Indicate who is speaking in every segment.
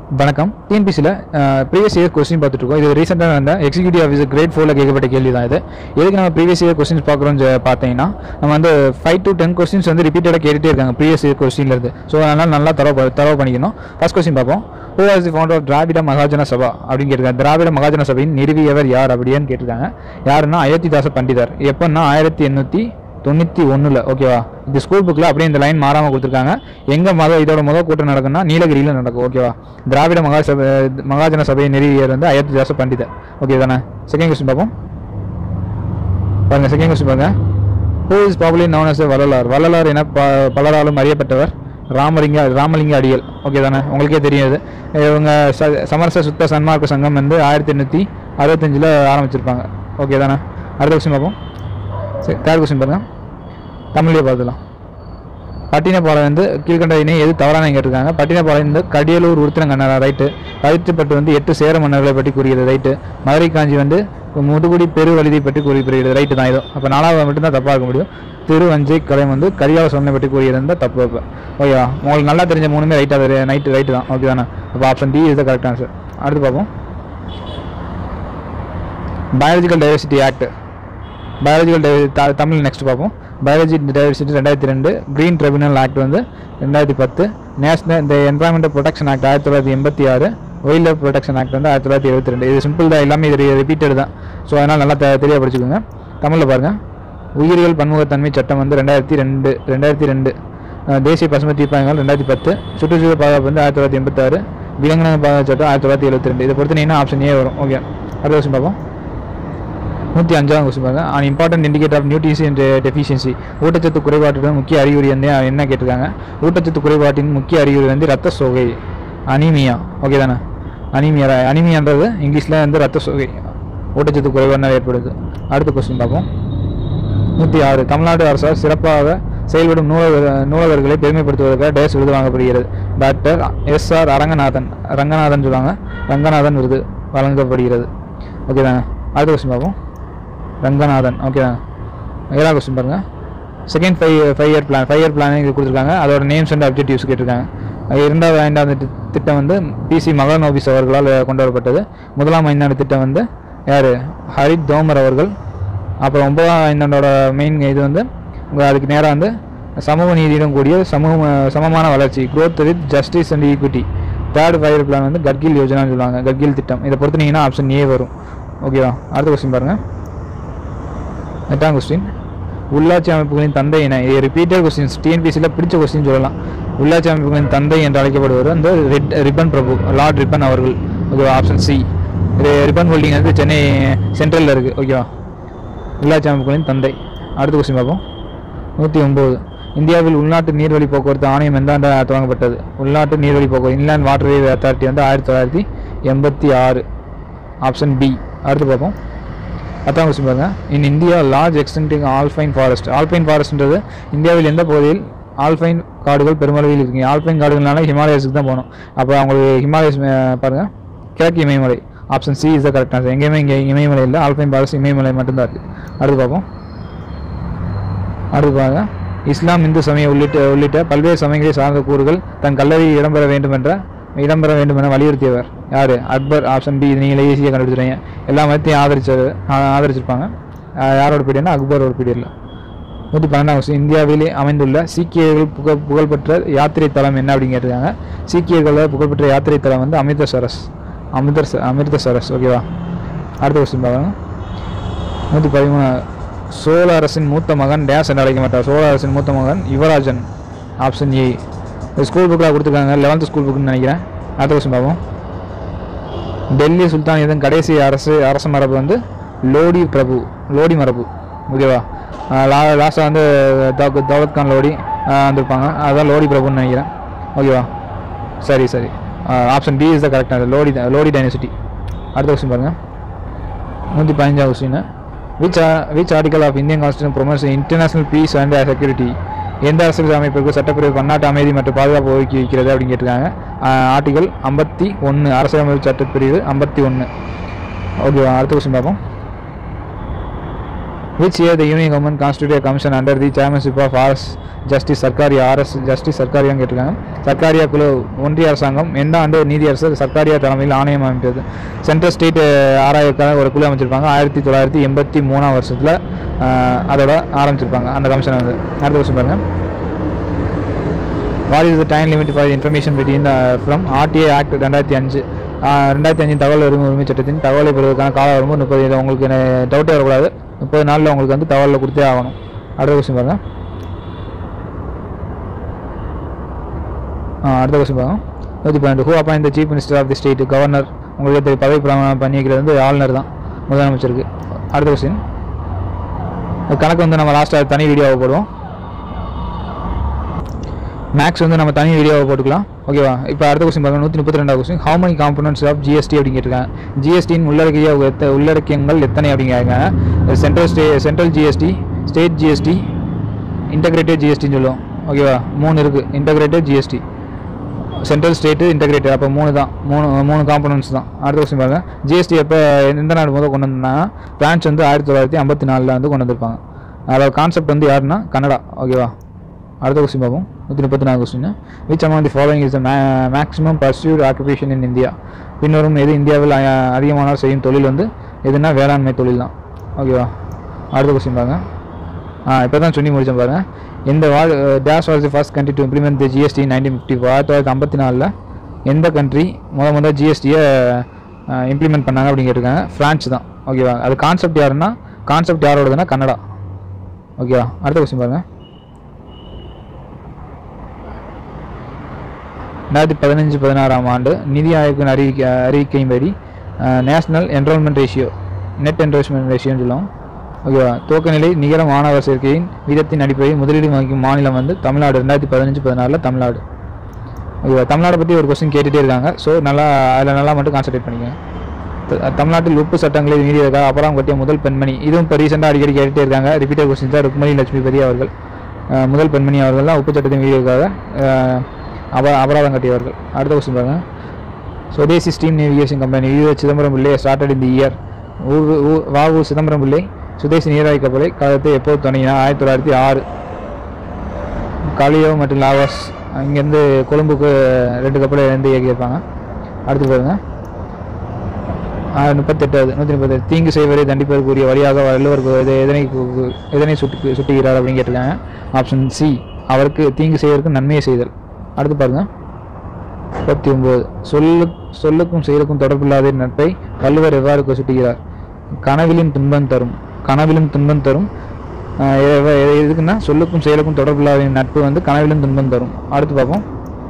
Speaker 1: வணக்கம் டிஎன்பிசியில் previous year question பார்த்துட்டு இருக்கோம் இது ரீசெண்டாக வந்த எக்ஸிக்யூட்டிவ் ஆஃபீஸர் கிரேட் ஃபோரில் கேட்கப்பட்ட கேள்வி தான் இது எதுக்கு நம்ம ப்ரீவியஸ் இயர் கொஸ்டின்ஸ் பார்க்குறோம்னு பார்த்தீங்கன்னா நம்ம வந்து ஃபைவ் டு டென் கொஸ்டின்ஸ் வந்து ரிப்பீட்டடாக கேட்டுட்டே இருக்காங்க ப்ரீவியஸ் இயர் கொஸ்டின்லேருந்து ஸோ அதனால் நல்லா தரவு தரவு பண்ணிக்கணும் ஃபர்ஸ்ட் கொஸ்டின் பார்ப்போம் who was the founder of Dravida Mahajana Sabha அப்படின்னு கேட்டிருக்காங்க திராவிட மகாஜன சபையின் நிறுவியவர் யார் அப்படின்னு கேட்டிருக்காங்க யாருன்னா அயோத்திதாச பண்டிதர் எப்போன்னா ஆயிரத்தி எண்ணூற்றி தொண்ணூற்றி ஒன்றில் ஓகேவா இந்த ஸ்கூல் புக்கில் அப்படியே இந்த லைன் மாறாமல் கொடுத்துருக்காங்க எங்கே மத இதோட முதல் கூட்டம் நடக்கும்னா நீலகிரியில் நடக்கும் ஓகேவா திராவிட மகா சபை மகாஜன சபையை நிறுவியர் வந்து அயோத்திதாச பண்டிதர் ஓகே தானே செகண்ட் கொஸ்டின் பார்ப்போம் பாருங்க செகண்ட் கொஸ்டின் பாருங்க who is popularly known as Vallalar Vallalar என ப பலராலும் அறியப்பட்டவர் ராமலிங்க ராமலிங்க அடிகள் ஓகே தானே உங்களுக்கே தெரியும் இது இவங்க ச சமரச சுத்த சன்மார்க்க சங்கம் வந்து ஆயிரத்தி எண்ணூற்றி அறுபத்தஞ்சில் ஆரம்பிச்சிருப்பாங்க ஓகே தானே அடுத்த கொஸ்டின் பார்ப்போம் சரி தேர்ட் கொஸ்டின் பாருங்க தமிழ்லேயே பார்த்துலாம் பட்டினப்பாளையம் வந்து கீழ்கண்ட இணை எது தவறான கேட்டிருக்காங்க பட்டினப்பாளையம் வந்து கடியலூர் உருத்திரங்கண்ணா ரைட்டு கழித்துப்பட்டு வந்து எட்டு சேர மன்னர்களை பற்றி கூறுகிறது ரைட்டு மதுரை காஞ்சி வந்து முதுகுடி பெருவலிதை பற்றி கூறிப்படுகிறது ரைட்டு தான் இதோ அப்போ நாலாவது மட்டும்தான் தப்பாக இருக்க முடியும் திருவஞ்சை கலையம் வந்து கரியால சொன்னை பற்றி கூறியிருந்தா தப்பு இப்போ ஓகேவா உங்களுக்கு நல்லா தெரிஞ்ச மூணுமே ரைட்டாக நைட்டு ரைட்டு தான் ஓகே தானே அப்போ option D is the correct answer அடுத்து பார்ப்போம் பயாலஜிக்கல் டைவர்சிட்டி ஆக்ட் பயாலஜிக்கல் டை தமிழ் நெக்ஸ்ட் பார்ப்போம் பயாலஜி டைவர்சிட்டி ரெண்டாயிரத்தி ரெண்டு க்ரீன் ட்ரிபியூனல் ஆக்ட் வந்து ரெண்டாயிரத்தி பத்து நேஷனல் இந்த என்வரான்மெண்டல் ப்ரொடெக்ஷன் ஆக்ட் ஆயிரத்தி தொள்ளாயிரத்தி எண்பத்தி ஆறு வைல்ட் லைஃப் ப்ரொடெக்ஷன் ஆக்ட் வந்து ஆயிரத்தி தொள்ளாயிரத்தி எழுபத்தி ரெண்டு இது சிம்பிள் தான் எல்லாமே இது ரிப்பீட்டட் தான் ஸோ அதனால் நல்லா தெ தெரிய படிச்சுக்கோங்க தமிழில் பாருங்கள் உயிரியல் பன்முகத்தன்மை சட்டம் வந்து ரெண்டாயிரத்தி ரெண்டு ரெண்டாயிரத்தி ரெண்டு அஹ் தேசிய பசுமை தீர்ப்பாயங்கள் ரெண்டாயிரத்தி பத்து சுற்றுச்சூழல் பாதுகாப்பு வந்து ஆயிரத்தி தொள்ளாயிரத்தி எண்பத்தாறு விலங்கின பாதுகாப்பு சட்டம் ஆயிரத்தி தொள்ளாயிரத்தி எழுபத்தி ரெண்டு இதை பொறுத்தனீங்கன்னா ஆப்ஷன் ஏ வரும் ஓகே அடுத்த கொஸ்டின் பார்ப்போம் நூற்றி அஞ்சாவது கொஸ்டின் பாருங்க an important indicator of nutrition deficiency ஊட்டச்சத்து குறைபாட்டுடன் முக்கிய அறிகுறி வந்து என்ன கேட்டிருக்காங்க ஊட்டச்சத்து குறைபாட்டின் முக்கிய அறிகுறி வந்து ரத்த சோகை அனீமியா ஓகே தானே அனீமியா அனீமியான்றது இங்கிலீஷில் வந்து ரத்த சோகை ஊட்டச்சத்து குறைபாடுனால் ஏற்படுது அடுத்த கொஸ்டின் பார்ப்போம் நூற்றி ஆறு தமிழ்நாடு அரசால் சிறப்பாக செயல்படும் நூலகர் நூலகர்களை பெருமைப்படுத்துவதற்காக டேஸ் விருது வாங்கப்படுகிறது doctor S R Aranganathan Ranganathan சொல்லுவாங்க ரங்கநாதன் விருது வழங்கப்படுகிறது ஓகே தானே அடுத்த கொஸ்டின் பார்ப்போம் ரங்கநாதன் ஓகே தானே ஏழாம் கொஸ்டின் பாருங்கள் second five five year plan five year plan இங்கே கொடுத்துருக்காங்க அதோட நேம்ஸ் அண்ட் அப்ஜெக்டிவ்ஸ் கேட்டிருக்காங்க அது இரண்டாவது ஐந்தாவது தி- திட்டம் வந்து பிசி மகனோபிஸ் அவர்களால் கொண்டு வரப்பட்டது முதலாம் ஐந்தாண்டு திட்டம் வந்து யார் ஹரித் தோமர் அவர்கள் அப்புறம் ஒன்பதாம் ஐந்தாண்டோட மெயின் இது வந்து உங்க அதுக்கு நேராக வந்து சமூக நீதியுடன் கூடிய சமூக சமமான வளர்ச்சி growth with justice and equity third five plan வந்து கட்கில் யோஜனான்னு சொல்லுவாங்க கட்கில் திட்டம் இதை பொறுத்துனீங்கன்னா ஆப்ஷன் ஏ வரும் ஓகேவா அடுத்த கொஸ்டின் பாருங்கள் எட்டாம் கொஸ்டின் உள்ளாட்சி அமைப்புகளின் தந்தை என இது ரிப்பீட்டட் கொஸ்டின்ஸ் டிஎன்பிசியில் பிடிச்ச கொஸ்டின் சொல்லலாம் உள்ளாட்சி அமைப்புகளின் தந்தை என்று அழைக்கப்படுவர் வந்து ரெட் ரிப்பன் பிரபு லார்ட் ரிப்பன் அவர்கள் ஓகேவா ஆப்ஷன் சி ரிப்பன் ஹோல்டிங் வந்து சென்னை சென்ட்ரலில் இருக்குது ஓகேவா உள்ளாட்சி அமைப்புகளின் தந்தை அடுத்த கொஸ்டின் பார்ப்போம் நூற்றி ஒம்பது இந்தியாவில் உள்நாட்டு நீர்வழி போக்குவரத்து ஆணையம் எந்த ஆண்டு துவங்கப்பட்டது உள்நாட்டு நீர்வழி போக்குவரத்து இன்லேண்ட் வாட்டர்வே அத்தாரிட்டி வந்து ஆயிரத்தி தொள்ளாயிரத்தி எண்பத்தி ஆறு ஆப்ஷன் பி அடுத்து பார்ப்போம் பத்தாம் கொஸ்டின் பாருங்க in India large extending alpine forest alpine ஃபாரஸ்ட்ன்றது இந்தியாவில் எந்த பகுதியில் ஆல்பைன் காடுகள் பெருமளவில் இருக்குங்க ஆல்பைன் காடுகள்னால ஹிமாலயஸுக்கு தான் போகணும் அப்போ அவங்களுக்கு ஹிமாலயஸ் அஹ், பாருங்க கிழக்கு இமயமலை option C is the correct answer எங்கேயுமே இங்கே இமயமலை இல்லை ஆல்பைன் ஃபாரஸ்ட் இமயமலை மட்டும்தான் இருக்குது அடுத்து பார்ப்போம் அடுத்து பாருங்க இஸ்லாம் இந்து சமயம் உள்ளிட்ட உள்ளிட்ட பல்வேறு சமயங்களை சார்ந்த கூறுகள் தன் கல்லறையில் இடம்பெற வேண்டும் என்ற இடம்பெற வேண்டும் என வலியுறுத்தியவர் யார் அக்பர் ஆப்ஷன் பி இது நீங்களே ஈஸியாக கண்டுபிடிச்சிருங்க எல்லா மதத்தையும் ஆதரிச்சது ஆ- ஆதரிச்சிருப்பாங்க ஆஹ் யாரோட பீரியட்னா அக்பரோட பீரியடில் நூற்றி பன்னெண்டாம் வருஷம் இந்தியாவிலே அமைந்துள்ள சீக்கியர்கள் புகழ் புகழ்பெற்ற யாத்திரை தலம் என்ன அப்படின்னு கேட்டிருக்காங்க சீக்கியர்களோட புகழ்பெற்ற யாத்திரை தலம் வந்து அமிர்தசரஸ் அமிர்தர் அமிர்தசரஸ் ஓகேவா அடுத்த கொஸ்டின் பார்க்கலாம் நூற்றி பதிமூணு சோழ அரசின் மூத்த மகன் டேஸ் என்று அழைக்கப்பட்டார் சோழ அரசின் மூத்த மகன் யுவராஜன் ஆப்ஷன் ஏ ஸ்கூல் புக்கில் கொடுத்துருக்காங்க லெவன்த் ஸ்கூல் புக்குன்னு நினைக்கிறேன் அடுத்த கொஸ்டின் பார்ப்போம் டெல்லி சுல்தானியத்தின் கடைசி அரசு அரச மரபு வந்து லோடி பிரபு லோடி மரபு ஓகேவா லா லாஸ்ட்டாக வந்து தௌ- தௌலத் கான் லோடி ஆஹ் வந்திருப்பாங்க அதான் லோடி பிரபுன்னு நினைக்கிறேன் ஓகேவா சரி சரி option D is the correct Lodi Lodi dynasty அடுத்த கொஸ்டின் பாருங்கள் நூற்றி பதினஞ்சாவது question which which article of Indian constitution promotes international peace and security எந்த அரசியல் அமைப்பிற்கு சட்டப்பிரிவு பன்னாட்டு அமைதி மற்றும் பாதுகாப்பு ஒதுக்கி வைக்கிறது அப்படின்னு கேட்டிருக்காங்க ஆர்டிகல் ஐம்பத்தி ஒன்று அரசியலமைப்பு சட்டப்பிரிவு ஐம்பத்தி ஒன்று ஓகேவா அடுத்த கொஸ்டின் பார்ப்போம் which year the union government constituted a commission under the chairmanship of RS justice Sarkaria RS justice சர்க்காரியான்னு கேட்டிருக்காங்க சர்க்காரியா குழு ஒன்றிய அரசாங்கம் எந்த ஆண்டு நீதியரசர் சர்க்காரியா தலைமையில் ஆணையம் அமைத்தது சென்ட்ரல் ஸ்டேட் ஆராயக்காக ஒரு குழு அமைச்சிருப்பாங்க ஆயிரத்தி தொள்ளாயிரத்தி எண்பத்தி மூணாம் வருஷத்தில் அதோட ஆரம்பிச்சிருப்பாங்க அந்த கமிஷனை வந்து அடுத்த கொஸ்டின் பாருங்க what is the time limit for information between from RTA act ரெண்டாயிரத்தி அஞ்சு ரெண்டாயிரத்தி அஞ்சு தகவல் உரிமை உரிமை சட்டத்தின் தகவலை பெறுவதற்கான கால வரம்பு முப்பது இது உங்களுக்கு டவுட்டே வரக்கூடாது முப்பது நாளில் உங்களுக்கு வந்து தகவலில் கொடுத்தே ஆகணும் அடுத்த கொஸ்டின் பாருங்க ஆ, அடுத்த கொஸ்டின் பாருங்க நூற்றி பன்னெண்டு who appoint the chief minister of the state governor உங்களுக்கு தெரியும் பதவி பிரமாணம் பண்ணி வைக்கிறது வந்து ஆளுநர் தான் முதலமைச்சருக்கு அடுத்த கொஸ்டின் கணக்கு வந்து நம்ம லாஸ்ட்டாக தனி வீடியோவை போடுவோம் மேக்ஸ் வந்து நம்ம தனி வீடியோவை போட்டுக்கலாம் ஓகேவா இப்போ அடுத்த கொஸ்டின் பாருங்க நூற்றி முப்பத்தி ரெண்டாவது question how many components of GST அப்படின்னு கேட்டிருக்காங்க ஜிஎஸ்டியின் உள்ளடக்கிய எத்த- உள்ளடக்கியங்கள் எத்தனை அப்படிங்கிறாங்க central state central GST state GST integrated ஜிஎஸ்டின்னு சொல்லுவோம் ஓகேவா மூணு இருக்குது integrated GST central state integrated அப்போ மூணு தான் மூணு மூணு காம்பனன்ட்ஸ் தான் அடுத்த கொஸ்டின் பாருங்க ஜிஎஸ்டி எப்போ எந்த நாடு முதல் கொண்டு வந்தா பிரான்ச் வந்து ஆயிரத்தி தொள்ளாயிரத்தி ஐம்பத்தி நாலில் வந்து கொண்டு வந்திருப்பாங்க அதோட கான்செப்ட் வந்து யாருன்னா கனடா ஓகேவா அடுத்த கொஸ்டின் பார்ப்போம் நூற்றி முப்பத்தி நாலு question which among the following is the maximum pursued occupation in India பின்வரும் எது இந்தியாவில் அ- அதிகமானோர் செய்யும் தொழில் வந்து எதுனா வேளாண்மை தொழில் தான் ஓகேவா அடுத்த கொஸ்டின் பாருங்க ஆ இப்போ தான் சொல்லி முடிச்சேன் பாருங்க எந்த வா dash was the first country to implement the GST nineteen fifty ஆயிரத்தி தொள்ளாயிரத்தி ஐம்பத்தி நாலில் எந்த கண்ட்ரி முத முத ஜிஎஸ்டியை இம்ப்ளிமெண்ட் பண்ணாங்க அப்படின்னு கேட்டிருக்காங்க ஃப்ரான்ஸ் தான் ஓகேவா அது கான்செப்ட் யாருன்னா கான்செப்ட் யாரோடதுன்னா கன்னடா ஓகேவா அடுத்த கொஸ்டின் பாருங்க ரெண்டாயிரத்தி பதினஞ்சு பதினாறாம் ஆண்டு நிதி ஆயோக்கின் அறிவிக்க அறிவிக்கையின்படி national enrolment ratio net enrolment ரேஷியோன்னு சொல்லுவோம் ஓகேவா துவக்கநிலை நிகர மாணவர் சேர்க்கையின் வீதத்தின் அடிப்படையில் முதலீடு வகிக்கும் மாநிலம் வந்து தமிழ்நாடு ரெண்டாயிரத்தி பதினஞ்சு பதினாறில் தமிழ்நாடு ஓகேவா தமிழ்நாடை பற்றி ஒரு கொஸ்டின் கேட்டுகிட்டே இருக்காங்க ஸோ நல்லா அதில் நல்லா மட்டும் கான்சன்ட்ரேட் பண்ணிக்கங்க த- தமிழ்நாட்டில் உப்பு சட்டங்களை மீறியதற்காக அபராதம் கட்டிய முதல் பெண்மணி இதுவும் இப்போ ரீசெண்டாக அடிக்கடி கேட்டுட்டே இருக்காங்க ரிப்பீட்டர் கொஸ்டின் தான் ருக்மணி லட்சுமிபதி அவர்கள் அஹ், முதல் பெண்மணி அவர்கள் தான் உப்பு சட்டத்தை மீறியதற்காக அஹ், அப அபராதம் கட்டியவர்கள் அடுத்த கொஸ்டின் பாருங்க சுதேசி ஸ்டீம் நேவிகேஷன் கம்பெனி யூ சிதம்பரம் பிள்ளை ஸ்டார்டட் இந்த இயர் வாவு சிதம்பரம் பிள்ளை சுதேசி நீராவி கப்பலை கழகத்தை எப்போது தொடங்கினார் ஆயிரத்தி தொள்ளாயிரத்தி ஆறு காலியோ மற்றும் லாவாஸ் இங்கேருந்து கொழும்புக்கு ரெண்டு கப்பலை இருந்து இயக்கியிருப்பாங்க அடுத்து பாருங்க முப்பத்தெட்டாவது நூற்றி முப்பத்தெட்டு தீங்கு செய்வதை தண்டிப்பதற்குரிய வழியாக வள்ளுவர் கு- இது எதனை கு- கு- எதனை சுட்டு சுட்டுகிறார் அப்படின்னு கேட்டிருக்காங்க ஆப்ஷன் சி அவருக்கு தீங்கு செய்வதற்கு நன்மையை செய்தல் அடுத்து பாருங்க முப்பத்தி ஒன்பது சொல்லு சொல்லுக்கும் செயலுக்கும் தொடர்பில்லாத நட்பை வள்ளுவர் எவ்வாறு கு- சுட்டுகிறார் கனவிலும் துன்பம் தரும் கனவிலும் துன்பம் தரும் ஆஹ் எவ- எ- எதுக்குன்னா சொல்லுக்கும் செயலுக்கும் தொடர்பில்லாத நட்பு வந்து கனவிலும் துன்பம் தரும் அடுத்து பார்ப்போம்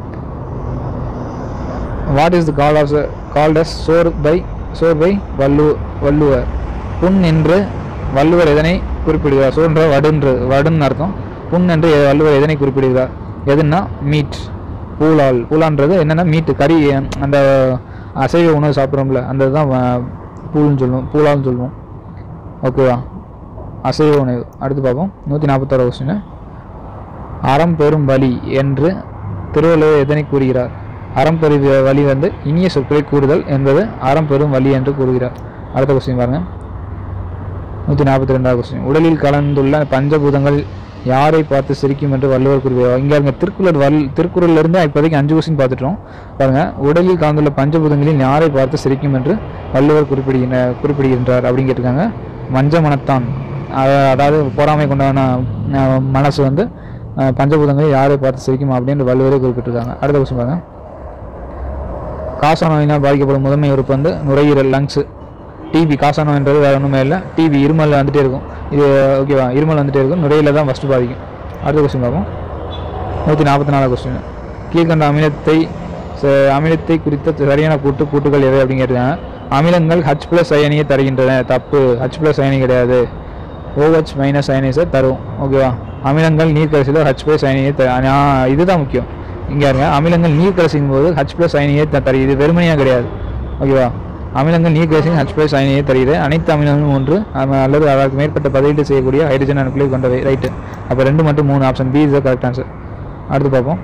Speaker 1: what is the call of called as sore by sore by வல்லு வள்ளுவர் புண் என்று வள்ளுவர் எதனை குறிப்பிடுகிறார் சோர்ன்ற வடுன்ற வடுன்னு அர்த்தம் புண் என்று எ- வள்ளுவர் எதனை குறிப்பிடுகிறார் எதுன்னா மீட் பூலால் பூலான்றது என்னென்னா மீட்டு கறி அந்த அசைவ உணவு சாப்பிட்றோம்ல அந்த இதுதான் வ- பூல்னு சொல்லுவோம் பூலால்னு சொல்லுவோம் ஓகேவா அசைவ உணவு அடுத்து பார்ப்போம் நூற்றி நாற்பத்தோரு கொஸ்டின் அறம் பெறும் வழி என்று திருவள்ளுவர் எதனை கூறுகிறார் அறம் பெறும் வழி வந்து இனிய சொற்களை கூறுதல் என்பது அறம் பெறும் வழி என்று கூறுகிறார் அடுத்த கொஸ்டின் பாருங்க நூற்றி நாற்பத்தி ரெண்டாவது கொஸ்டின் உடலில் கலந்துள்ள பஞ்சபூதங்கள் யாரை பார்த்து சிரிக்கும் என்று வள்ளுவர் கூறுகிறார் இங்கே இருங்க திருக்குறள் வல் திருக்குறள்ல இருந்து இப்போதைக்கு அஞ்சு கொஸ்டின் பார்த்துட்டோம் பாருங்க உடலில் கலந்துள்ள பஞ்சபூதங்களில் யாரை பார்த்து சிரிக்கும் என்று வள்ளுவர் குறிப்பிடுகின்ற குறிப்பிடுகின்றார் அப்படின்னு கேட்டிருக்காங்க மஞ்ச மனத்தான் அத- அதாவது பொறாமை கொண்டான அஹ், மனசு வந்து அஹ், பஞ்சபூதங்களை யாரை பார்த்து சிரிக்கும் அப்படின்னு வள்ளுவரே குறிப்பிட்டிருக்காங்க அடுத்த கொஸ்டின் பாருங்க காச நோயினால் பாதிக்கப்படும் முதன்மை உறுப்பு வந்து நுரையீரல் லங்ஸு டிபி காச நோய்ன்றது வேறு ஒன்றுமே இல்லை டிபி இருமல் வந்துட்டே இருக்கும் இது ஓகேவா இருமல் வந்துட்டே இருக்கும் நுரையீரல தான் ஃபஸ்ட்டு பாதிக்கும் அடுத்த கொஸ்டின் பார்ப்போம் நூற்றி நாற்பத்தி நாலாவது கொஸ்டின் கீழ்கண்ட அமிலத்தை ச- அமிலத்தை குறித்த சரியான கூட்டு கூட்டுகள் எவை அப்படின்னு கேட்டிருக்காங்க அமிலங்கள் ஹச் ப்ளஸ் அயனியை தருகின்றன தப்பு ஹச் ப்ளஸ் அயனி கிடையாது OH மைனஸ் அயனிஸை தரும் ஓகேவா அமிலங்கள் நீர் கரைசலில் ஹச் ப்ளஸ் அயனியை த ஆ, இதுதான் முக்கியம் இங்கே இருங்க அமிலங்கள் நீர் கரைசிக்கும் போது ஹச் ப்ளஸ் அயனியை த தருகிறது வெறுமனையாக கிடையாது ஓகேவா அமிலங்கள் நீர் கரைசின் ஹச் ப்ளஸ் அயனியை தருகிறது அனைத்து அமிலங்களும் ஒன்று அம- அல்லது அதற்கு மேற்பட்ட பதிலீடு செய்யக்கூடிய ஹைட்ரஜன் அணுக்களை கொண்டவை ரைட்டு அப்போ ரெண்டு மட்டும் மூணு option B is the correct answer அடுத்து பார்ப்போம்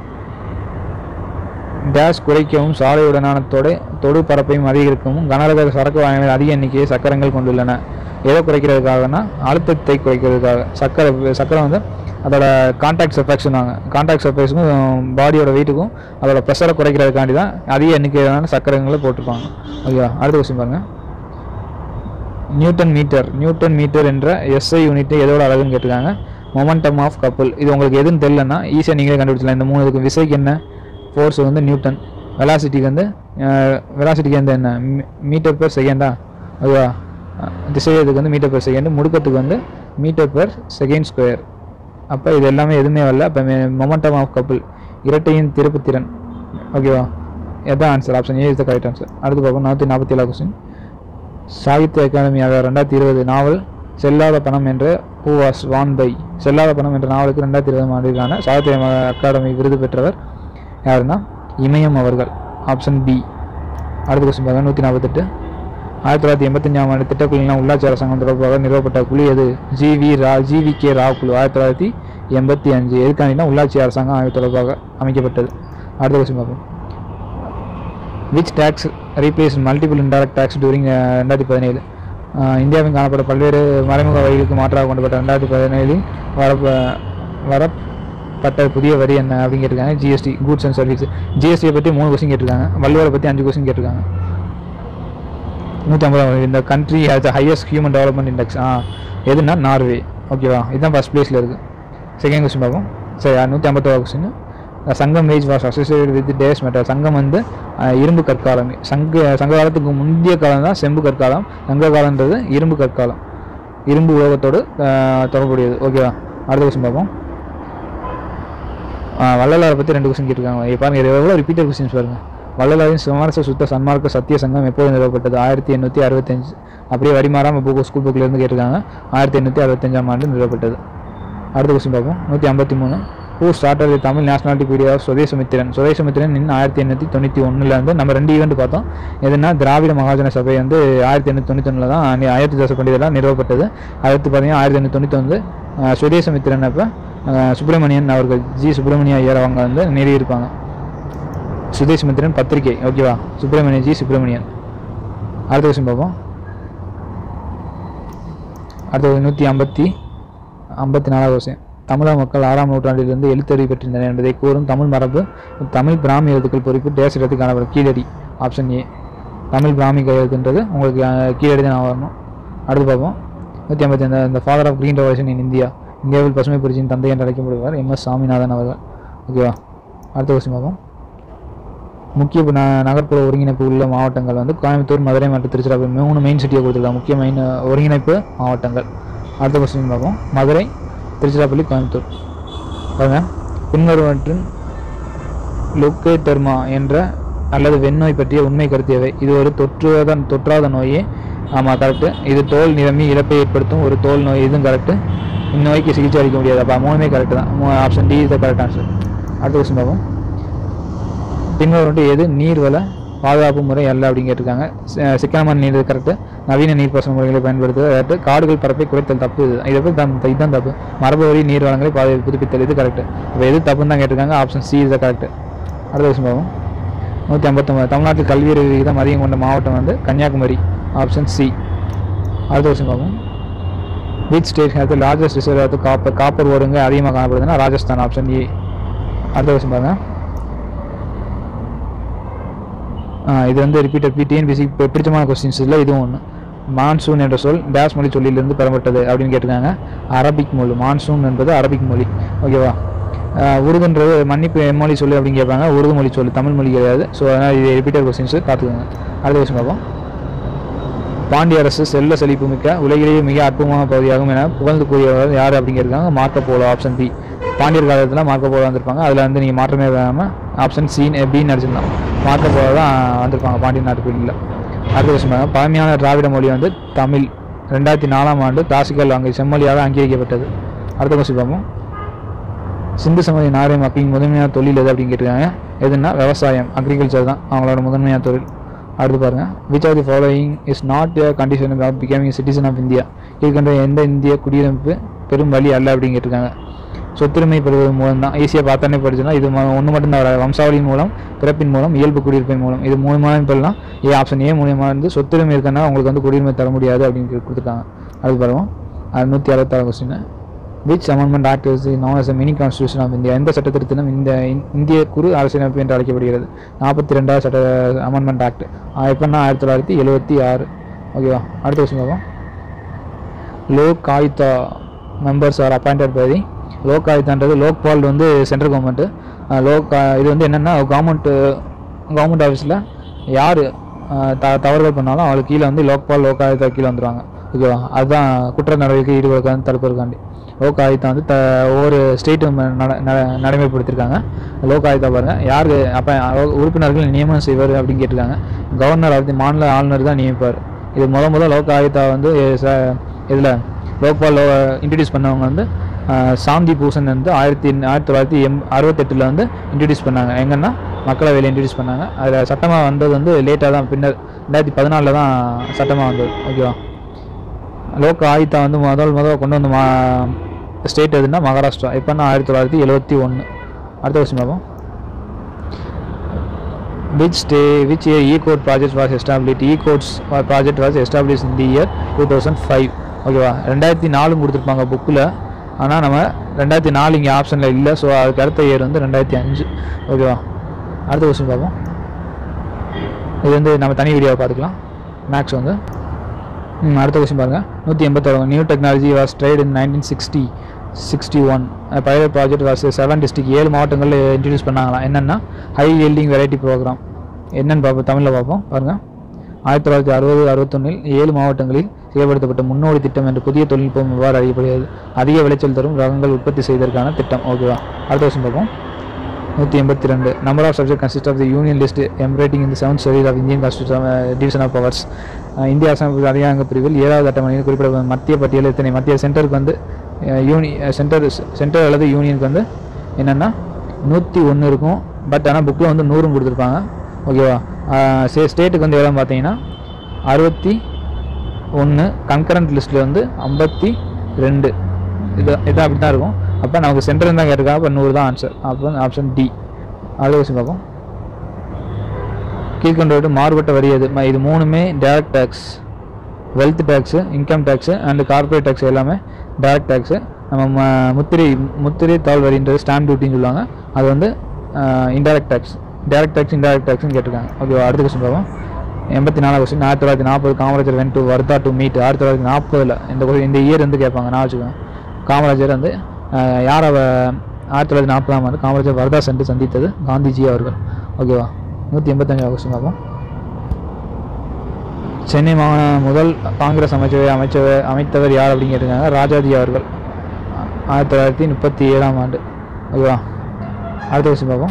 Speaker 1: டேஷ் குறைக்கவும் சாலையுடனான தொடு தொடு பரப்பையும் அதிகரிக்கவும் கனரக சரக்கு வாகனங்கள் அதிக எண்ணிக்கையை சக்கரங்கள் கொண்டுள்ளன எதை குறைக்கிறதுக்காகனா அழுத்தத்தை குறைக்கிறதுக்காக சக்கரை சக்கரை வந்து அதோட கான்டாக்ட் சர்ஃபேக்ஷன் வாங்க கான்டாக்ட் சர்ஃபேக்ஸுக்கும் பாடியோட வெயிட்டுக்கும் அதோட ப்ரெஷரை குறைக்கிறதுக்காண்டி தான் அதிக எண்ணிக்கையிலான சக்கரங்களை போட்டிருப்பாங்க ஓகேவா அடுத்த கொஸ்டின் பாருங்க நியூட்டன் மீட்டர் நியூட்டன் மீட்டர் என்ற எஸ்ஐ யூனிட் எதோட அழகுன்னு கேட்டிருக்காங்க மொமெண்டம் ஆஃப் கப்புள் இது உங்களுக்கு எதுன்னு தெரியலன்னா ஈஸியாக நீங்களே கண்டுபிடிச்சலாம் இந்த மூணு இதுக்கு விசைக்கு என்ன ஃபோர்ஸ் வந்து நியூட்டன் வெலாசிட்டிக்கு வந்து வெலாசிட்டிக்கு வந்து என்ன மீட்டர் பெர் செகண்டா ஓகேவா திசையதுக்கு வந்து மீட்டர் பெர் செகண்ட் முடுக்கத்துக்கு வந்து மீட்டர் பெர் செகண்ட் ஸ்கொயர் அப்போ இது எல்லாமே எதுவுமே வரல அப்போ மொமெண்டம் ஆஃப் கப்புள் இரட்டையின் திருப்பு திறன் ஓகேவா எதான் answer option A is the correct answer அடுத்து பார்ப்போம் நானூற்றி நாற்பத்தி ஏழாவது கொஸ்டின் சாகித்ய அகாடமியாக ரெண்டாயிரத்தி இருபது நாவல் செல்லாத பணம் என்ற ஹூ வாஸ் வான் பை செல்லாத பணம் என்ற நாவலுக்கு ரெண்டாயிரத்தி இருபது ஆண்டிற்கான சாகித்ய அகாடமி விருது பெற்றவர் யாருன்னா இமயம் அவர்கள் ஆப்ஷன் பி அடுத்த கொஸ்டின் பாருங்க நூற்றி நாற்பத்தெட்டு ஆயிரத்தி தொள்ளாயிரத்தி எண்பத்தஞ்சாம் ஆண்டு திட்டக்குழுலாம் உள்ளாட்சி அரசாங்கம் தொடர்பாக நிறுவப்பட்ட குழு எது ஜி வி ரா ஜி வி கே ராவ் குழு ஆயிரத்தி தொள்ளாயிரத்தி எண்பத்தி அஞ்சு எதுக்காண்டினா உள்ளாட்சி அரசாங்கம் ஆய்வு தொடர்பாக அமைக்கப்பட்டது அடுத்த கொஸ்டின் பார்ப்போம் which tax replace multiple indirect tax during ரெண்டாயிரத்தி பதினேழு இந்தியாவில் காணப்பட்ட பல்வேறு மறைமுக வரிகளுக்கு மாற்றாக கொண்டுபட்ட ரெண்டாயிரத்தி பதினேழில் வர வரப்பட்ட புதிய வரி என்ன அப்படின்னு கேட்டிருக்காங்க ஜிஎஸ்டி கூட்ஸ் அண்ட் சர்வீஸ் ஜிஎஸ்டியை பற்றி மூணு கொஸ்டின் கேட்டிருக்காங்க வள்ளுவரை பற்றி அஞ்சு கொஸ்டின் கேட்டிருக்காங்க நூற்றி ஐம்பது இந்த country has the highest human development index ah எதுனா நார்வே ஓகேவா இதுதான் ஃபஸ்ட் ப்ளேஸில் இருக்குது செகண்ட் கொஸ்டின் பார்ப்போம் சரி நூற்றி ஐம்பத்தோரு question Sangam age was associate with days matter Sangam வந்து அஹ், இரும்பு கற்காலம் சங்க சங்க காலத்துக்கு முந்தைய காலம் தான் செம்பு கற்காலம் சங்க காலன்றது இரும்பு கற்காலம் இரும்பு உலோகத்தோடு அஹ், தொடர்புடையது ஓகேவா அடுத்த கொஸ்டின் பார்ப்போம் ஆஹ் வள்ளலாரை பற்றி ரெண்டு கொஸ்டின் கேட்டிருக்காங்க இங்க பாருங்க இது எவ்வளோ ரிப்பீட்டட் கொஸ்டின்ஸ் பாருங்க வள்ளலாரின் சமரச சுத்த சன்மார்க்க சத்திய சங்கம் எப்போது நிறுவப்பட்டது ஆயிரத்தி எண்ணூற்றி அறுபத்தஞ்சு அப்படியே வரிமாறாம புக்கு ஸ்கூல் புக்கில் இருந்து கேட்டிருக்காங்க ஆயிரத்தி எண்ணூற்றி அறுபத்தஞ்சாம் ஆண்டு நிறுவப்பட்டது அடுத்த கொஸ்டின் பார்ப்போம் நூற்றி ஐம்பத்தி மூணு who started the Tamil nationality period of Swadesamitran Swadesamitran இன்னும் ஆயிரத்தி எண்ணூற்றி தொண்ணூற்றி ஒன்றுலேருந்து நம்ம ரெண்டு ஈவெண்ட் பார்த்தோம் எதுனா திராவிட மகாஜன சபை வந்து ஆயிரத்தி எண்ணூற்றி தொண்ணூற்றி ஒன்றில் தான் அன்னி- ஆயிரத்தி தாச பண்டிதெல்லாம் நிறுவப்பட்டது அடுத்து பார்த்தீங்கன்னா ஆயிரத்தி எண்ணூற்றி தொண்ணூற்றி வந்து சுதேசமித்திரன் அப்போ சுப்பிரமணியன் அவர்கள் ஜி சுப்பிரமணிய ஐயர் அவங்க வந்து நிறுவியிருப்பாங்க சுதேசமித்திரன் பத்திரிகை ஓகேவா சுப்பிரமணியன் ஜி சுப்பிரமணியன் அடுத்த கொஸ்டின் பார்ப்போம் அடுத்தது நூற்றி ஐம்பத்தி ஐம்பத்தி நாலாவது கொஸ்டின் தமிழக மக்கள் ஆறாம் நூற்றாண்டிலிருந்து எழுத்தறிவு பெற்றிருந்தனர் என்பதை கூறும் தமிழ் மரபு தமிழ் பிராமி எழுத்துக்கள் பொறிப்பு தேசத்துக்கு காணப்படும் கீழடி ஆப்ஷன் ஏ தமிழ் பிராமி எழுத்துன்றது உங்களுக்கு அஹ், கீழடி தான் வரணும் அடுத்து பார்ப்போம் நூற்றி ஐம்பத்தி அந்த இந்த father of green revolution in India இந்தியாவில் பசுமை புரட்சியின் தந்தை என்று அழைக்கப்படுவார் எம் எஸ் சாமிநாதன் அவர்கள் ஓகேவா அடுத்த கொஸ்டின் பார்ப்போம் முக்கிய ந- நகர்ப்புற ஒருங்கிணைப்பு உள்ள மாவட்டங்கள் வந்து கோயம்புத்தூர் மதுரை மற்றும் திருச்சிராப்பள்ளி மூணு மெயின் சிட்டியை கொடுத்துருக்காங்க முக்கிய மெயின் ஒருங்கிணைப்பு மாவட்டங்கள் அடுத்த கொஸ்டின் பார்ப்போம் மதுரை திருச்சிராப்பள்ளி கோயம்புத்தூர் பாருங்க பின்வருவற்றின் லுக்கேட்டர்மா என்ற அல்லது வெண்ணோய் பற்றிய உண்மை கருத்தியவை இது ஒரு தொற்றுவாத தொற்றாத நோயே ஆமாம் கரெக்டு இது தோல் நிரம்பி இழப்பை ஏற்படுத்தும் ஒரு தோல் நோய் இதுவும் கரெக்டு இந்நோய்க்கு சிகிச்சை அளிக்க முடியாது அப்போ மூணுமே கரெக்டு தான் option D is the correct answer அடுத்த கொஸ்டின் பார்ப்போம் பின்வருண்டு எது நீர்வள பாதுகாப்பு முறை அல்ல அப்படின்னு கேட்டிருக்காங்க சி- சிக்கனமான நீர் கரெக்டு நவீன நீர்ப்பாசன முறைகளை பயன்படுத்துவது கரெக்டு காடுகள் பரப்பை குறைத்தல் தப்பு இது இதை பற்றி தம் இதுதான் தப்பு மரபு வழி நீர் வளங்களை பாது புதுப்பித்தல் இது கரெக்டு இப்போ எது தப்புன்னு தான் கேட்டிருக்காங்க ஆப்ஷன் சி இஸ் கரெக்டு அடுத்த விஷயம் பார்ப்போம் நூற்றி ஐம்பத்தொம்பது தமிழ்நாட்டில் கல்வி அறிவு விகிதம் அதிகம் கொண்ட மாவட்டம் வந்து கன்னியாகுமரி ஆப்ஷன் சி அடுத்த விஷயம் பார்ப்போம் which state has largest reserve of copper copper ஓருங்க அதிகமாக காணப்படுதுன்னா ராஜஸ்தான் ஆப்ஷன் ஏ அடுத்த விஷயம் பாருங்க ஆ, இது வந்து ரிப்பீட்டட் பி டிஎன்பிசி பிடிச்சமான கொஸ்டின்ஸ் இல்லை இதுவும் ஒன்று மான்சூன் என்ற சொல் டேஷ் மொழி சொல்லிலிருந்து பெறப்பட்டது அப்படின்னு கேட்டிருக்காங்க அரபிக் மொழி மான்சூன் என்பது அரபிக் மொழி ஓகேவா ஆ, உருதுன்றது மன்னிப்பு எம்மொழி சொல்லு அப்படின்னு கேட்பாங்க உருது மொழி சொல்லு தமிழ் மொழி கிடையாது ஸோ அதனால் இது ரிப்பீட்டட் கொஸ்டின்ஸ் பார்த்துக்கோங்க அடுத்த கொஸ்டின் பார்ப்போம் பாண்டிய அரசு செல்ல செழிப்பு மிக்க உலகிலேயே மிக அற்புதமான பகுதியாகும் என புகழ்ந்து கூறியவர் யார் அப்படிங்கிறதுக்காங்க மார்க்க போலோ ஆப்ஷன் பி பாண்டியர் காலத்தில் மார்க்க போலோ வந்திருப்பாங்க அதில் வந்து நீங்கள் மாற்றமே இல்லாமல் ஆப்ஷன் சி பின்னு அடிச்சிருந்தோம் மார்க்க போலோ தான் வந்திருப்பாங்க பாண்டியர் நாட்டு பகுதியில் அடுத்த விஷயம் பாருங்க. பழமையான திராவிட மொழி வந்து தமிழ் ரெண்டாயிரத்தி நாலாம் ஆண்டு கிளாசிக்கல் அங்கே செம்மொழியாக அங்கீகரிக்கப்பட்டது அடுத்த கொஸ்டின் பார்ப்போம் சிந்து சமதி நாகரை மக்களின் முதன்மையான தொழில் எது அப்படின்னு கேட்டிருக்காங்க எதுன்னா விவசாயம் அக்ரிகல்ச்சர் தான் அவங்களோட முதன்மையான தொழில் அடுத்து பாருங்க which of the following is not a condition of becoming citizen of India இருக்கின்ற எந்த இந்திய குடியிருப்பு பெரும் வழி அல்ல அப்படின்னு கேட்டிருக்காங்க சொத்துரிமை பெறுவது மூலம் தான் ஈஸியாக பார்த்தானே படிச்சுன்னா இது ஒன்று மட்டும்தான் வராது வம்சாவளியின் மூலம் பிறப்பின் மூலம் இயல்பு குடியிருப்பின் மூலம் இது மூலமாக இப்பெல்லாம் ஏ ஆப்ஷன் ஏ மூலியமாக இருந்து சொத்துரிமை இருக்கனா உங்களுக்கு வந்து குடியுரிமை தர முடியாது அப்படின்னு கொடுத்துருக்காங்க அது பாருவோம் அது நூற்றி அறுபத்தாறு question which amendment act is known as a mini constitution of India எந்த சட்ட திருத்தம் இந்த இந்- இந்திய குறு அரசியலமைப்பு என்று அழைக்கப்படுகிறது நாற்பத்தி ரெண்டாவது சட்ட அமெண்ட்மெண்ட் ஆக்ட் எப்போன்னா ஆயிரத்தி தொள்ளாயிரத்தி எழுபத்தி ஆறு ஓகேவா அடுத்த கொஸ்டின் பார்ப்போம் Lokayukta members are appointed by the லோக் ஆயுத்தான்றது லோக்பால் வந்து சென்ட்ரல் கவர்மெண்ட்டு லோக் ஆ- இது வந்து என்னென்னா கவர்மெண்ட்டு கவர்மெண்ட் ஆஃபீஸில் யார் த தவறுகள் பண்ணாலும் அவங்களுக்கு கீழே வந்து லோக்பால் லோக் ஆயுத்தா கீழே வந்துடுவாங்க ஓகேவா அதுதான் குற்ற நடவடிக்கை ஈடுபடுக்காது தடுப்பதற்காண்டி லோக் ஆயுத்தா வந்து த ஒவ்வொரு ஸ்டேட்டும் நட நட- நடைமுறைப்படுத்தியிருக்காங்க லோக் ஆயுத்தா பாருங்கள் யார் அப்போ உறுப்பினர்கள் நியமனம் செய்வார் அப்படின்னு கேட்டிருக்காங்க கவர்னர் ஆஃப் தி மாநில ஆளுநர் தான் நியமிப்பார் இது முத முத லோக் ஆயுத்தா வந்து இதில் லோக்பால் இன்ட்ரடியூஸ் பண்ணவங்க வந்து அஹ், சாந்தி பூசன் வந்து ஆயிரத்தி ஆயிரத்தி தொள்ளாயிரத்தி எம் அறுபத்தெட்டில் வந்து இன்ட்ரடியூஸ் பண்ணாங்க எங்கன்னா மக்களவையில் இன்ட்ரடியூஸ் பண்ணாங்க அதில் சட்டமாக வந்தது வந்து லேட்டாக தான் பின்னர் ரெண்டாயிரத்தி பதினாலில் தான் சட்டமாக வந்தது ஓகேவா லோக் ஆயுத்தா வந்து முதல் முதல் கொண்டு வந்த மா ஸ்டேட் எதுன்னா மகாராஷ்டிரா எப்போன்னா ஆயிரத்தி தொள்ளாயிரத்தி எழுபத்தி ஒன்று அடுத்த வருஷம் பார்ப்போம் which day which year e-code project was established e-codes project was established in the year 2005 ஓகேவா ரெண்டாயிரத்தி நாலும் கொடுத்துருப்பாங்க புக்கில் ஆனால் நம்ம ரெண்டாயிரத்தி நாலு இங்கே ஆப்ஷனில் இல்லை ஸோ அதுக்கு அடுத்த இயர் வந்து ரெண்டாயிரத்தி அஞ்சு ஓகேவா அடுத்த கொஸ்டின் பார்ப்போம் இது வந்து நம்ம தனி வீடியோவை பார்த்துக்கலாம் மேக்ஸ் வந்து ம், அடுத்த கொஸ்டின் பாருங்கள் நூற்றி எண்பத்தொரு new technology was tried in nineteen sixty sixty one pilot project was seven district ஏழு மாவட்டங்களில் இன்ட்ரடியூஸ் பண்ணாங்களாம் என்னென்னா ஹை yielding வெரைட்டி ப்ரோக்ராம் என்னன்னு பார்ப்போம் தமிழில் பார்ப்போம் பாருங்கள் ஆயிரத்தி தொள்ளாயிரத்தி அறுபது அறுபத்தொன்னில் ஏழு மாவட்டங்களில் செயல்படுத்தப்பட்ட முன்னோடி திட்டம் என்ற புதிய தொழில்நுட்பம் எவ்வாறு அறியப்படுகிறது அதிக விளைச்சல் தரும் ரகங்கள் உற்பத்தி செய்வதற்கான திட்டம் ஓகேவா அடுத்த வருஷம் பார்ப்போம் நூற்றி எண்பத்தி ரெண்டு number of subject consist of the union list enumerating இந்த seventh schedule of Indian constitution division of powers இந்திய அரசமைப்பு அதிகார பிரிவில் ஏழாவது அட்டவணையில் குறிப்பிடப்படும் மத்திய பட்டியல் எத்தனை மத்திய சென்டருக்கு வந்து யூனி சென்டர் சென்டர் அல்லது யூனியனுக்கு வந்து என்னென்னா நூற்றி ஒன்று இருக்கும் பட் ஆனால் புக்கில் வந்து நூறும் கொடுத்துருப்பாங்க ஓகேவா ஸ்டே ஸ்டேட்டுக்கு வந்து எவ்வளோ பார்த்தீங்கன்னா அறுபத்தி ஒன்று கன்கரண்ட் லிஸ்ட்டில் வந்து ஐம்பத்தி ரெண்டு இது இது அப்படி தான் இருக்கும் அப்போ நமக்கு சென்டர் தான் கேட்டிருக்கா அப்போ நூறு தான் ஆன்சர் அப்போ ஆப்ஷன் டி அடுத்த கொஸ்டின் பார்ப்போம் கீழ்கொண்டு மாறுபட்ட வரி எது ம- இது மூணுமே direct tax wealth tax income tax and corporate tax எல்லாமே டேரக்ட் டேக்ஸு நம்ம ம- முத்திரை முத்திரை தாள் வரின்றது ஸ்டாம்ப் டியூட்டின்னு சொல்லுவாங்க அது வந்து indirect tax direct tax indirect டேக்ஸ்னு கேட்டிருக்காங்க ஓகே அடுத்த கொஸ்டின் பார்ப்போம் எண்பத்தி நாலாம் கொஸ்டின் ஆயிரத்தி தொள்ளாயிரத்தி நாற்பது Kamarajar went to Wardha to meet ஆயிரத்தி தொள்ளாயிரத்தி நாற்பதில் இந்த question- இந்த இயர் வந்து கேட்பாங்க நான் வச்சுக்கோங்க காமராஜர் வந்து அஹ், யார் அவ ஆயிரத்தி தொள்ளாயிரத்தி நாற்பதாம் ஆண்டு காமராஜர் வர்தா சென்று சந்தித்தது காந்திஜி அவர்கள் ஓகேவா நூற்றி எண்பத்தஞ்சாவது கொஸ்டின் பார்ப்போம் சென்னை மாகாண முதல் காங்கிரஸ் அமைச்சரவை அமைச்சவை அமைத்தவர் யார் அப்படின்னு கேட்டிருக்காங்க ராஜாஜி அவர்கள் ஆயிரத்தி தொள்ளாயிரத்தி முப்பத்தி ஏழாம் ஆண்டு ஓகேவா அடுத்த கொஸ்டின் பார்ப்போம்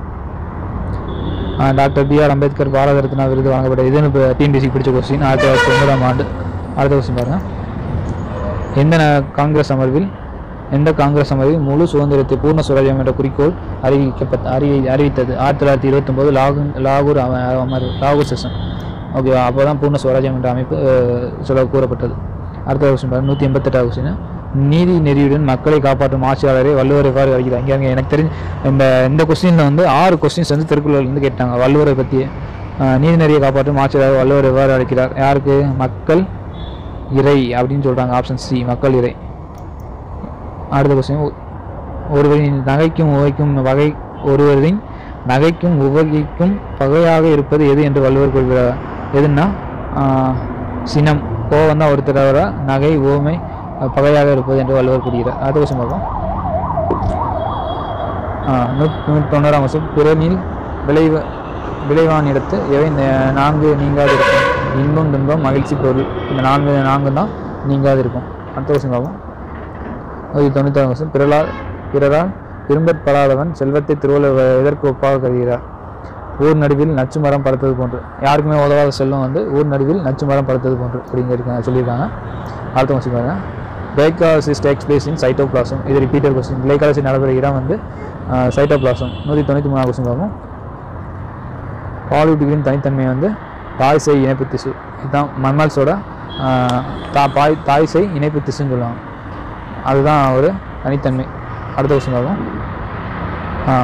Speaker 1: ஆ, doctor B R Ambedkar Bharat Ratna விருது வழங்கப்பட்ட இதுன்னு இப்போ டிஎன்டிசி பிடிச்ச கொஸ்டின் ஆயிரத்தி தொள்ளாயிரத்தி ஒன்பதாம் ஆண்டு அடுத்த கொஸ்டின் பாருங்கள் எந்த ந- காங்கிரஸ் அமர்வில் எந்த காங்கிரஸ் அமர்வில் முழு சுதந்திரத்தை பூர்ண சுவராஜ்யம் என்ற குறிக்கோள் அறிவிக்கப்பட்ட அறிவி அறிவித்தது ஆயிரத்தி தொள்ளாயிரத்தி இருபத்தொம்போது லாகூர் லாகூர் அம- அமர்வு லாகூர் செஷன் ஓகேவா அப்போ தான் பூர்ண சுவராஜ்யம் என்ற அமைப்பு அஹ், சொல்ல கூறப்பட்டது அடுத்த கொஸ்டின் பாருங்க நூற்றி எண்பத்தெட்டாவது கொஸ்டின் நீதி நெறியுடன் மக்களை காப்பாற்றும் ஆட்சியாளரை வள்ளுவர் எவ்வாறு வருகிறார் இங்கே இங்கே எனக்கு தெரிஞ்சு இந்த இந்த கொஸ்டினில் வந்து ஆறு கொஸ்டின்ஸ் வந்து திருக்குறள்லேருந்து கேட்டாங்க வள்ளுவரை பற்றி நீதி நெறியை காப்பாற்றும் ஆட்சியாளர் வள்ளுவர் எவ்வாறு அழைக்கிறார் யாருக்கு மக்கள் இறை அப்படின்னு சொல்கிறாங்க ஆப்ஷன் சி மக்கள் இறை அடுத்த கொஸ்டின் ஒருவரின் நகைக்கும் உவைக்கும் வகை ஒருவரின் நகைக்கும் உவகைக்கும் பகையாக இருப்பது எது என்று வள்ளுவர் கூறுகிறார் எதுன்னா ஆஹ், சினம் கோவம் தான் ஒருத்தர் வர நகை ஓமை அஹ், பகையாக இருப்பது என்று வள்ளுவர் கூறுகிறார் அடுத்த கொஸ்டின் பார்ப்போம் நூற்றி நூற்றி தொண்ணூறாம் வருஷம் பிறனில் விளைவ விளைவானிடத்து எவை ந- நான்கு நீங்காது இருக்கும் இன்பம் துன்பம் மகிழ்ச்சி பொருள் இந்த நான்கு நான்கு தான் நீங்காது இருக்கும் அடுத்த வருஷம் பார்ப்போம் நூற்றி தொண்ணூத்தாறு வருஷம் பிறலால் பிறரால் விரும்பப்படாதவன் செல்வத்தை திருவள்ளுவர் எதற்கு ஒப்பாக கருதுகிறார் ஊர் நடுவில் நச்சு மரம் படுத்தது போன்று யாருக்குமே உதவாத செல்வம் வந்து ஊர் நடுவில் நச்சு மரம் படுத்தது போன்று அப்படிங்கிறது சொல்லியிருக்காங்க அடுத்த கொஸ்டின் பாருங்க glycolysis takes place in cytoplasm இது ரிப்பீட்டர் கொஸ்டின் கிளைகாலசி நடைபெற இடம் வந்து சைட்டோபிளாசம் நூற்றி தொண்ணூற்றி மூணாவது கொஸ்டின் பார்ப்போம் பாலிவுட்டுகளின் தனித்தன்மை வந்து தாய் செய் இணைப்பு திசு இதுதான் மண்மால்ஸோட தா பாய் தாய் செய் இணைப்பு திசுன்னு சொல்லுவாங்க அதுதான் ஒரு தனித்தன்மை அடுத்த கொஸ்டின் பார்ப்போம்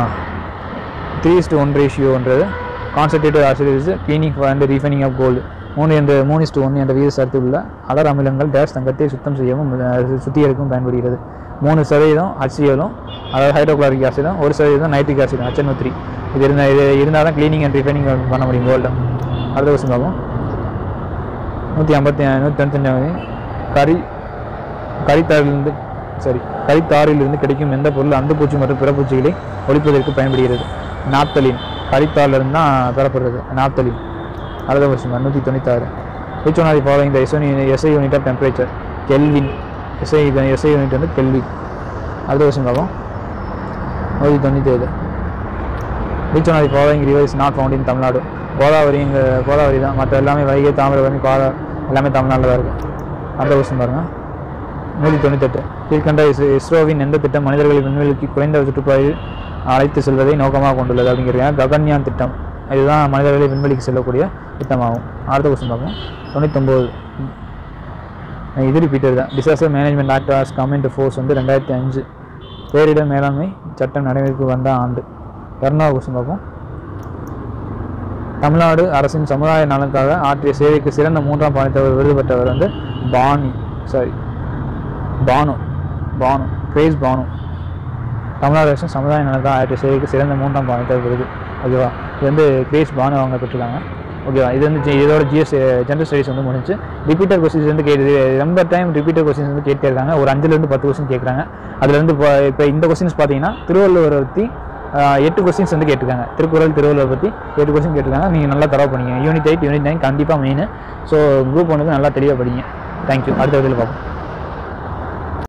Speaker 1: த்ரீ இஸ்டு ஒன் ரேஷியோன்றது concentrated acid is cleaning and refining of gold மூணு என்ற மூணு இஸ்டு ஒன்று என்ற விகிதத்தில் உள்ள அலர் அமிலங்கள் டேஷ் தங்கத்தை சுத்தம் செய்யவும் அஹ், சுத்திகரிக்கவும் பயன்படுகிறது மூணு சதவீதம் HCl-ம் அதாவது ஹைட்ரோக்ளாரிக் ஆசிடும் ஒரு சதவீதம் நைட்ரிக் ஆசிடும் HNO த்ரீ இது இருந்தால் இது இருந்தால் தான் க்ளீனிங் அண்ட் ரிஃபைனிங் பண்ண முடியும் கோல்டில் அடுத்த கொஸ்டின் பார்ப்போம் நூற்றி ஐம்பத்தி நூற்றி தொண்ணூத்தஞ்சாவது கரி கரித்தாரிலிருந்து சரி கரித்தாரிலிருந்து கிடைக்கும் எந்த பொருள் அந்துப்பூச்சி மற்றும் பிறப்பூச்சிகளை ஒழிப்பதற்கு பயன்படுகிறது நாப்தலின் கரித்தாரிலிருந்து தான் பெறப்படுறது நாப்தலின் அடுத்த கொஸ்டின் நூற்றி தொண்ணூத்தாறு which one are the following the SI SI unit of temperature kelvin SI SI unit வந்து கெல்வின் அடுத்த கொஸ்டின் பார்ப்போம் நூற்றி தொண்ணூற்றி ஏழு which one are the following river is not found in Tamil Nadu Godavari இங்கே கோதாவரி தான் மற்ற எல்லாமே வைகை தாமிரபரணி கோதா எல்லாமே தமிழ்நாட்டில் தான் இருக்கும் அடுத்த கொஸ்டின் பாருங்கள் நூற்றி தொண்ணூத்தெட்டு கீழ்கண்ட இஸ் இஸ்ரோவின் எந்த திட்டம் மனிதர்களை விண்வெளிக்கு குறைந்த சுற்றுப்பாதையில் அழைத்து செல்வதை நோக்கமாக கொண்டுள்ளது அப்படிங்கிறாங்க ககன்யான் திட்டம் இதுதான் மனிதர்களை விண்வெளிக்கு செல்லக்கூடிய திட்டமாகும் அடுத்த கொஸ்டின் பார்ப்போம் தொண்ணூத்தொம்பது இது ரிப்பீட்டர் தான் disaster management act as comment force வந்து ரெண்டாயிரத்தி அஞ்சு பேரிடர் மேலாண்மை சட்டம் நடைமுறைக்கு வந்த ஆண்டு இரண்டாவது கொஸ்டின் பார்ப்போம் தமிழ்நாடு அரசின் சமுதாய நலனுக்காக ஆற்றிய சேவைக்கு சிறந்த மூன்றாம் பாலித்தவர் விருது பெற்றவர் வந்து பாணி சாரி பானு பானு கிரேஸ் பானு தமிழ்நாடு அரசின் சமுதாய நலனுக்காக ஆற்றிய சேவைக்கு சிறந்த மூன்றாம் பாலித்தவர் விருது ஓகேவா இது வந்து கிரேஸ் பானு அவங்க பெற்றிருக்காங்க ஓகேவா இது வந்து ஜி- இதோட ஜிஎஸ் ஜென்ரல் ஸ்டடிஸ் வந்து முடிஞ்சு ரிப்பீட்டர் கொஸ்டின்ஸ் வந்து கேட்டு ரொம்ப டைம் ரிப்பீட்டர் கொஸ்டின்ஸ் வந்து கேட்டே இருக்காங்க ஒரு அஞ்சுலேருந்து பத்து கொஸ்டின் கேட்குறாங்க அதுலேருந்து இப்போ இப்போ இந்த கொஸ்டின்ஸ் பார்த்தீங்கன்னா திருவள்ளுவரை பற்றி ஆஹ், எட்டு கொஸ்டின்ஸ் வந்து கேட்டிருக்காங்க திருக்குறள் திருவள்ளுவர் பற்றி எட்டு கொஸ்டின் கேட்டிருக்காங்க நீங்கள் நல்லா தரவு பண்ணீங்க யூனிட் எயிட் யூனிட் நைன் கண்டிப்பாக மெயின் ஸோ குரூப் ஒன்றுக்கு நல்லா தெளிவாக படிங்க தேங்க்யூ அடுத்த வீடியோவில் பார்ப்போம்